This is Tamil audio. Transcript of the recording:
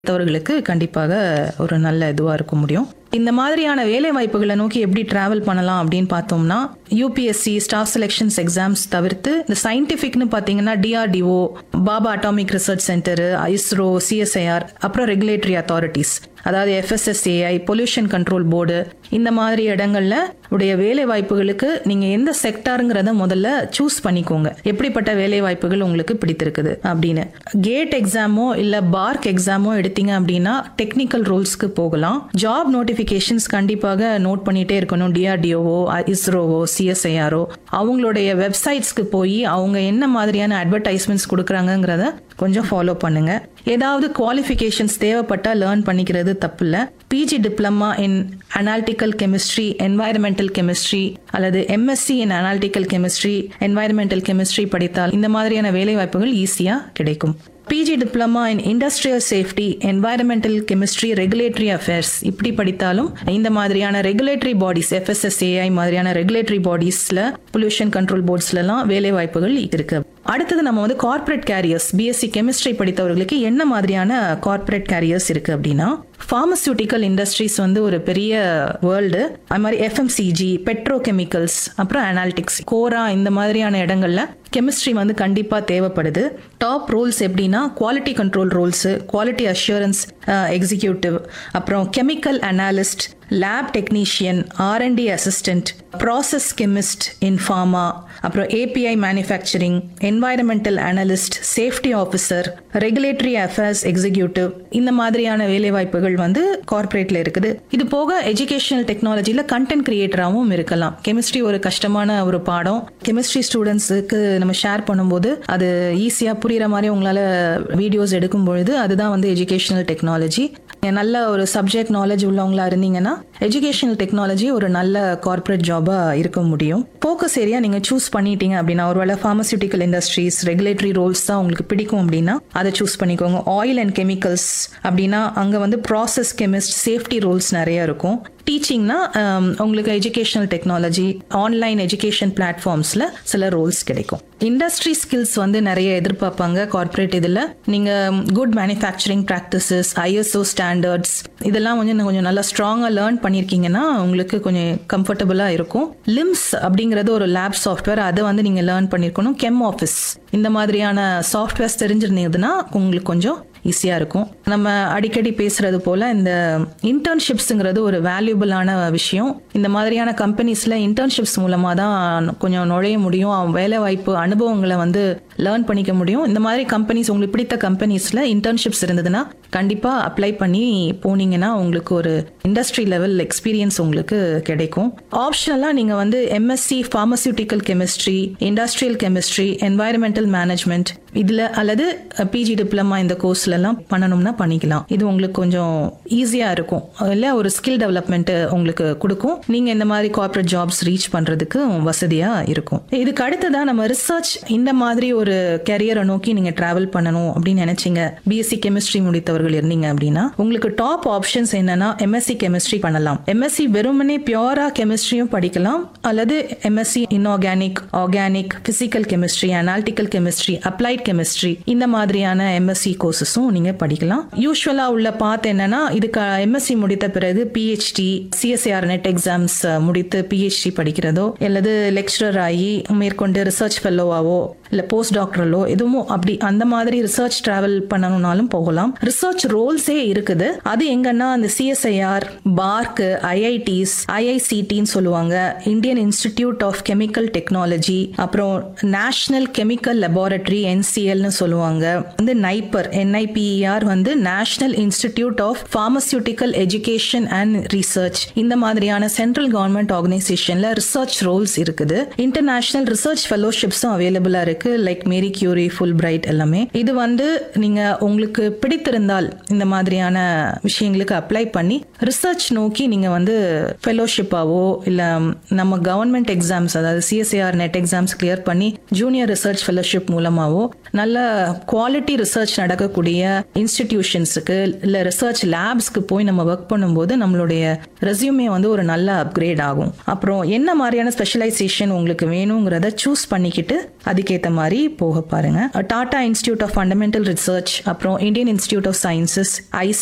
படித்தவர்களுக்கு கண்டிப்பாக ஒரு நல்ல இதுவாக இருக்க முடியும் இந்த மாதிரியான வேலை வாய்ப்புகளை நோக்கி எப்படி டிராவல் பண்ணலாம் அப்படின்னு பார்த்தோம்னா யூபிஎஸ்சி ஸ்டாஃப் செலெக்ஷன்ஸ் எக்ஸாம்ஸ் தவிர்த்து இந்த சயின்டிஃபிக்னு பார்த்தீங்கன்னா DRDO Bhabha atomic research centre ISRO CSIR அப்புறம் ரெகுலேட்டரி அத்தாரிட்டிஸ் அதாவது எஃப்எஸ்எஸ்ஏஐ பொல்யூஷன் கண்ட்ரோல் போர்டு இந்த மாதிரி இடங்கள்ல உடைய வேலை வாய்ப்புகளுக்கு நீங்க எந்த செக்டாருங்கிறத முதல்ல சூஸ் பண்ணிக்கோங்க எப்படிப்பட்ட வேலை வாய்ப்புகள் உங்களுக்கு பிடித்திருக்குது அப்படின்னு கேட் எக்ஸாமோ இல்ல பார்க் எக்ஸாமோ எடுத்தீங்க அப்படின்னா டெக்னிக்கல் ரோல்ஸ்க்கு போகலாம் ஜாப் நோட்டிபிகேஷன்ஸ் கண்டிப்பாக நோட் பண்ணிட்டே இருக்கணும் டிஆர்டிஓவோ இஸ்ரோவோ சிஎஸ்ஐஆரோ அவங்களுடைய வெப்சைட்ஸ்க்கு போய் அவங்க என்ன மாதிரியான அட்வர்டைஸ்மெண்ட்ஸ் கொடுக்குறாங்கங்கிறத கொஞ்சம் ஃபாலோ பண்ணுங்க ஏதாவது குவாலிஃபிகேஷன்ஸ் தேவைப்பட்டா லேர்ன் பண்ணிக்கிறது தப்பு இல்லை PG diploma in analytical chemistry environmental chemistry அல்லது MSc in analytical chemistry environmental chemistry படித்தால் இந்த மாதிரியான வேலை வாய்ப்புகள் ஈஸியாக கிடைக்கும் PG diploma in industrial safety environmental chemistry regulatory affairs இப்படி படித்தாலும் இந்த மாதிரியான ரெகுலேட்டரி பாடிஸ் எஃப்எஸ்எஸ்ஏஐ மாதிரியான ரெகுலேட்டரி பாடிஸ்ல பொல்யூஷன் கண்ட்ரோல் போர்ட்ஸ்லாம் வேலை வாய்ப்புகள் இருக்கு அடுத்தது நம்ம வந்து கார்ப்பரேட் கேரியர்ஸ் பிஎஸ்சி கெமிஸ்ட்ரி படித்தவர்களுக்கு என்ன மாதிரியான கார்ப்பரேட் கேரியர்ஸ் இருக்கு அப்படின்னா ஃபார்மசியூட்டிக்கல் இண்டஸ்ட்ரீஸ் வந்து ஒரு பெரிய வேர்ல்டு அது மாதிரி எஃப்எம்சிஜி பெட்ரோ கெமிக்கல்ஸ் அப்புறம் அனாலிட்டிக்ஸ் கோரா இந்த மாதிரியான இடங்கள்ல கெமிஸ்ட்ரி வந்து கண்டிப்பா தேவைப்படுது டாப் ரோல்ஸ் எப்படின்னா quality control roles quality assurance executive அப்புறம் chemical analyst lab technician R and D assistant process chemist in pharma அப்புறம் API manufacturing environmental analyst safety officer regulatory affairs executive இந்த மாதிரியான வேலைவாய்ப்புகள் வந்து கார்ப்பரேட்ல இருக்குது இது போக எஜுகேஷனல் டெக்னாலஜியில் கண்டென்ட் கிரியேட்டராகவும் இருக்கலாம் கெமிஸ்ட்ரி ஒரு கஷ்டமான ஒரு பாடம் கெமிஸ்ட்ரி ஸ்டூடெண்ட்ஸுக்கு நம்ம ஷேர் பண்ணும்போது அது ஈஸியாக புரியுற மாதிரி உங்களால் வீடியோஸ் எடுக்கும் பொழுது அதுதான் வந்து எஜுகேஷனல் டெக்னாலஜி நல்ல ஒரு சப்ஜெக்ட் நாலேஜ் உள்ளவங்களா இருந்தீங்கன்னா எஜுகேஷனல் டெக்னாலஜி ஒரு நல்ல கார்ப்பரேட் ஜாபா இருக்க முடியும் ஃபோக்கஸ் ஏரியா நீங்க சூஸ் பண்ணிட்டீங்க அப்படின்னா ஒருவேளை ஃபார்மசியூட்டிக்கல் இண்டஸ்ட்ரீஸ் ரெகுலேட்டரி ரோல்ஸ் தான் உங்களுக்கு பிடிக்கும் அப்படின்னா அதை சூஸ் பண்ணிக்கோங்க ஆயில் அண்ட் கெமிக்கல்ஸ் அப்படின்னா அங்க வந்து ப்ராசஸ் கெமிஸ்ட் சேஃப்டி ரோல்ஸ் நிறைய இருக்கும் டீச்சிங்னா உங்களுக்கு எஜுகேஷனல் டெக்னாலஜி ஆன்லைன் எஜுகேஷன் பிளாட்ஃபார்ம்ஸ்ல சில ரோல்ஸ் கிடைக்கும் இண்டஸ்ட்ரி ஸ்கில்ஸ் வந்து நிறைய எதிர்பார்ப்பாங்க கார்ப்பரேட் இதில் நீங்கள் good manufacturing practices ISO standards இதெல்லாம் வந்து கொஞ்சம் நல்லா ஸ்ட்ராங்காக லேர்ன் பண்ணியிருக்கீங்கன்னா உங்களுக்கு கொஞ்சம் கம்ஃபர்டபுளாக இருக்கும் லிம்ஸ் அப்படிங்கிறது ஒரு லேப் சாஃப்ட்வேர் அதை வந்து நீங்கள் லேர்ன் பண்ணியிருக்கணும் கெம் ஆஃபீஸ் இந்த மாதிரியான சாஃப்ட்வேர்ஸ் தெரிஞ்சிருந்தீங்கன்னா உங்களுக்கு கொஞ்சம் ஈஸியாக இருக்கும் நம்ம அடிக்கடி பேசுறது போல இந்த இன்டர்ன்ஷிப்ஸுங்கிறது ஒரு வேல்யூபிளான விஷயம் இந்த மாதிரியான கம்பெனிஸில் இன்டர்ன்ஷிப்ஸ் மூலமாக தான் கொஞ்சம் நுழைய முடியும் வேலை வாய்ப்பு அனுபவங்களை வந்து லேர்ன் பண்ணிக்க முடியும் இந்த மாதிரி கம்பெனிஸ் உங்களுக்கு பிடித்த கம்பெனிஸில் இன்டர்ன்ஷிப்ஸ் இருந்ததுன்னா கண்டிப்பாக அப்ளை பண்ணி போனீங்கன்னா உங்களுக்கு ஒரு இண்டஸ்ட்ரி லெவல் எக்ஸ்பீரியன்ஸ் உங்களுக்கு கிடைக்கும் ஆப்ஷனலாக நீங்கள் வந்து MSc pharmaceutical chemistry industrial chemistry environmental management இதில் அல்லது பிஜி டிப்ளமா இந்த கோர்ஸ்லலாம் பண்ணணும்னா பண்ணிக்கலாம் இது உங்களுக்கு கொஞ்சம் ஈஸியாக இருக்கும் இல்லை ஒரு ஸ்கில் டெவலப்மெண்ட் உங்களுக்கு கொடுக்கும் நீங்கள் இந்த மாதிரி கார்ப்பரேட் ஜாப்ஸ் ரீச் பண்ணுறதுக்கு வசதியாக இருக்கும் இதுக்கு அடுத்ததாக நம்ம ரிசர்ச் இந்த மாதிரி ஒரு கெரியரை நோக்கி நீங்கள் ட்ராவல் பண்ணணும் அப்படின்னு நினைச்சீங்க பிஎஸ்சி கெமிஸ்ட்ரி முடித்தவர்கள் இருந்தீங்க அப்படின்னா உங்களுக்கு டாப் ஆப்ஷன்ஸ் என்னன்னா எம்எஸ்சி கெமிஸ்ட்ரி பண்ணலாம் எம்எஸ்சி வெறுமனே பியூரா கெமிஸ்ட்ரியும் படிக்கலாம் அல்லது MSc inorganic organic physical chemistry analytical chemistry applied chemistry இந்த மாதிரியான எம்எஸ்சி கோர்சஸும் நீங்க படிக்கலாம் யூஸ்வலா உள்ள பாத் என்னன்னா இதுக்கு எம்எஸ்சி முடித்த பிறகு பிஹெச்டி சிஎஸ்ஆர் நெட் எக்ஸாம்ஸ் முடித்து பிஹெச்டி படிக்கிறதோ அல்லது லெக்சரர் ஆகி மேற்கொண்டு ரிசர்ச் ஃபெல்லோவாவோ இல்ல போஸ்ட் டாக்டரலோ எதுவும் அப்படி அந்த மாதிரி ரிசர்ச் டிராவல் பண்ணணும்னாலும் போகலாம் ரிசர்ச் ரோல்ஸே இருக்குது அது எங்கன்னா அந்த சிஎஸ்ஐஆர் பார்க் ஐஐடிஸ் ஐஐசிடின்னு சொல்லுவாங்க Indian Institute of Chemical Technology அப்புறம் நேஷனல் கெமிக்கல் லெபார்டரி என்சிஎல்னு சொல்லுவாங்க வந்து நைப்பர் என்ஐபிஆர் வந்து National Institute of Pharmaceutical Education and Research central மாதிரியான சென்ட்ரல் கவர்மெண்ட் ஆர்கனைசேஷன்ல ரிசர்ச் ரோல்ஸ் இருக்குது இன்டர்நேஷனல் ரிசர்ச் ஃபெலோஷிப்ஸும் அவைலபிளா இருக்கு like Marie Curie Fulbright எல்லாமே இது வந்து நீங்க உங்களுக்கு பிடித்திருந்தால் இந்த மாதிரியான விஷயங்களுக்கு அப்ளை பண்ணி ரிசர்ச் நோக்கி நீங்க வந்து ஃபெலோஷிப்பாவோ இல்ல நம்ம கவர்மெண்ட் எக்ஸாம்ஸ் அதாவது சிஎஸ்ஏஆர் நெட் எக்ஸாம்ஸ் கிளியர் பண்ணி ஜூனியர் ரிசர்ச் ஃபெலோஷிப் மூலமாவோ நல்ல குவாலிட்டி ரிசர்ச் நடக்கக்கூடிய இன்ஸ்டிடியூஷன்ஸுக்கு இல்ல ரிசர்ச் லேப்ஸ்க்கு போய் நம்ம ஒர்க் பண்ணும்போது நம்மளுடைய ரெசியூமே வந்து ஒரு நல்ல அப்கிரேட் ஆகும் அப்புறம் என்ன மாதிரியான ஸ்பெஷலைசேஷன் உங்களுக்கு வேணுங்கிறத சூஸ் பண்ணிக்கிட்டு அதுக்கேற்ற மாதிரி போக பாருங்க Tata Institute of Fundamental Research அப்புறம் Indian Institute of Sciences I